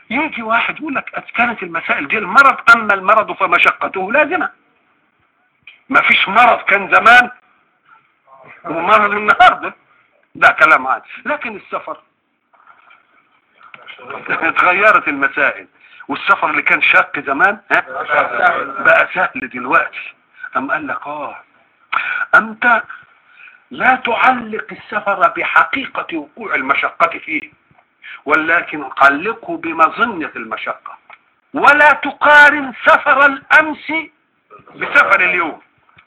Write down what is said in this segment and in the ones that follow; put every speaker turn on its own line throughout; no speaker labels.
يجي واحد يقول لك كانت المسائل دي المرض اما المرض فمشقته لازمه ما فيش مرض كان زمان ومرض النهارده ده كلام عادي لكن السفر اتغيرت المسائل والسفر اللي كان شاق زمان ها بقى سهل دلوقتي ام قال لك اه انت لا تعلق السفر بحقيقة وقوع المشقة فيه ولكن علقه بمظنة المشقة ولا تقارن سفر الأمس بسفر اليوم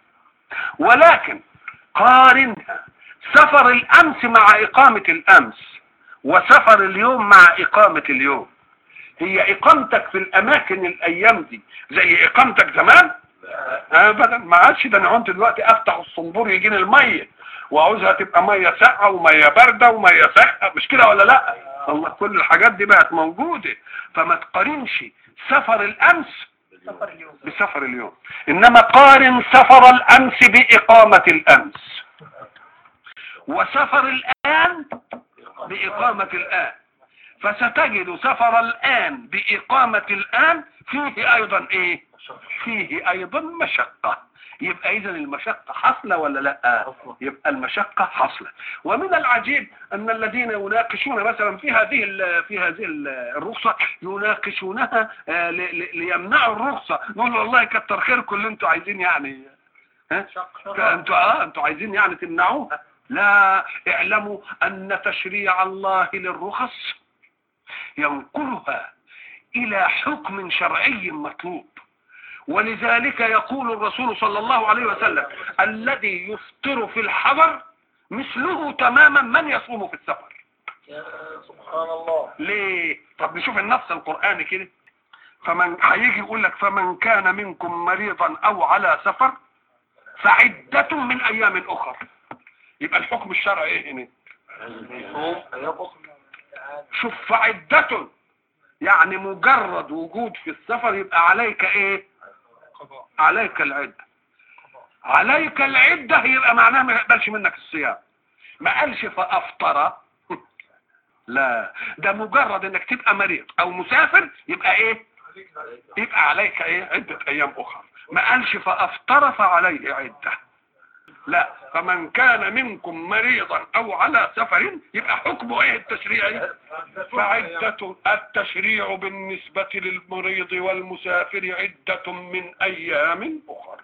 ولكن قارن سفر الأمس مع إقامة الأمس وسفر اليوم مع إقامة اليوم هي إقامتك في الأماكن الأيام دي زي إقامتك زمان ابدا ما عادش ده انا كنت دلوقتي افتح الصنبور يجيني الميه وعاوزها تبقى ميه ساقعه وميه بارده وميه ساقعه مش كده ولا لا الله كل الحاجات دي بقت موجوده فما تقارنش سفر الامس بسفر اليوم انما قارن سفر الامس باقامه الامس وسفر الان باقامه الان فستجد سفر الان باقامه الان فيه ايضا ايه فيه ايضا مشقة يبقى اذا المشقة حصلة ولا لا يبقى المشقة حصلة ومن العجيب ان الذين يناقشون مثلا في هذه في هذه الرخصة يناقشونها ليمنعوا الرخصة يقولوا والله كتر خيركم اللي انتوا عايزين يعني ها انتوا اه انتوا عايزين يعني تمنعوها لا اعلموا ان تشريع الله للرخص ينقلها الى حكم شرعي مطلوب ولذلك يقول الرسول صلى الله عليه وسلم الذي يفطر في الحضر مثله تماما من يصوم في السفر
يا سبحان الله
ليه طب نشوف النص القرآني كده فمن هيجي يقول لك فمن كان منكم مريضا او على سفر فعدة من ايام اخر يبقى الحكم الشرعي ايه هنا
صوم يقص
شوف فعدة يعني مجرد وجود في السفر يبقى عليك ايه عليك العدة عليك العدة يبقى معناها ما يقبلش منك الصيام ما قالش فافطر لا ده مجرد انك تبقى مريض او مسافر يبقى ايه يبقى عليك ايه عدة ايام اخرى ما قالش فافطر فعليه عدة لا فمن كان منكم مريضا او على سفر يبقى حكمه ايه التشريعي فعدة التشريع بالنسبة للمريض والمسافر عدة من ايام اخر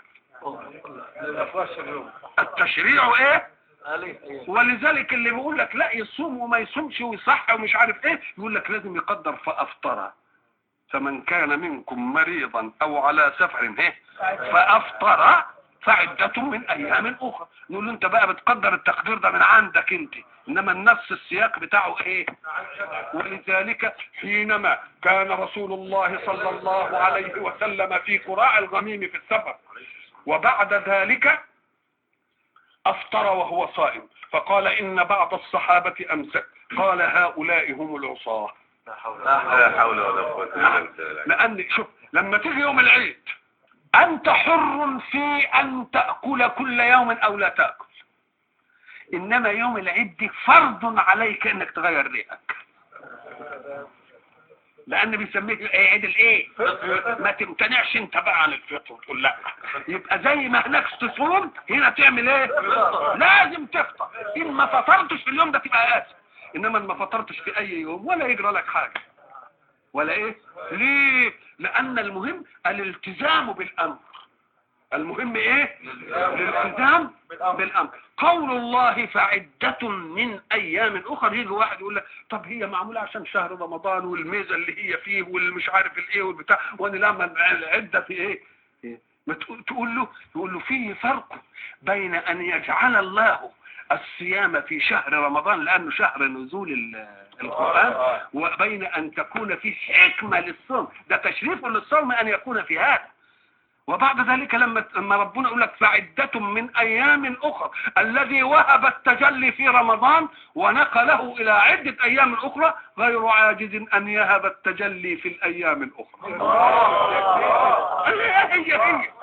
التشريع ايه ولذلك اللي بيقول لك لا يصوم وما يصومش ويصح ومش عارف ايه يقول لك لازم يقدر فافطر فمن كان منكم مريضا او على سفر ايه فافطر فعدة من ايام اخرى نقول له انت بقى بتقدر التقدير ده من عندك انت انما النص السياق بتاعه ايه ولذلك حينما كان رسول الله صلى الله عليه وسلم في قراء الغميم في السفر وبعد ذلك افطر وهو صائم فقال ان بعض الصحابة امسك قال هؤلاء هم العصاة
لا حول
لا حول ولا قوة الا بالله
لان شوف لما تيجي يوم العيد انت حر في ان تأكل كل يوم او لا تأكل انما يوم العيد دي فرض عليك انك تغير ريقك لان بيسميك ايه عيد الايه ما تمتنعش انت بقى عن الفطر تقول لا يبقى زي ما هناك تصوم هنا تعمل ايه لازم تفطر ان ما فطرتش في اليوم ده تبقى اسف انما ان ما فطرتش في اي يوم ولا يجرى لك حاجه ولا ايه ليه لان المهم الالتزام بالامر المهم ايه الالتزام بالامر قول الله فعدة من ايام اخر يجي واحد يقول لك طب هي معمولة عشان شهر رمضان والميزة اللي هي فيه والمش عارف الايه والبتاع وانا لما العدة في ايه ما تقول تقول له تقول له فيه فرق بين ان يجعل الله الصيام في شهر رمضان لانه شهر نزول ال- القرآن وبين ان تكون فيه حكمة للصوم ده تشريف للصوم ان يكون في هذا وبعد ذلك لما لما ربنا يقول لك فعدة من ايام اخرى الذي وهب التجلي في رمضان ونقله الى عدة ايام اخرى غير عاجز ان يهب التجلي في الايام الاخرى هي هي هي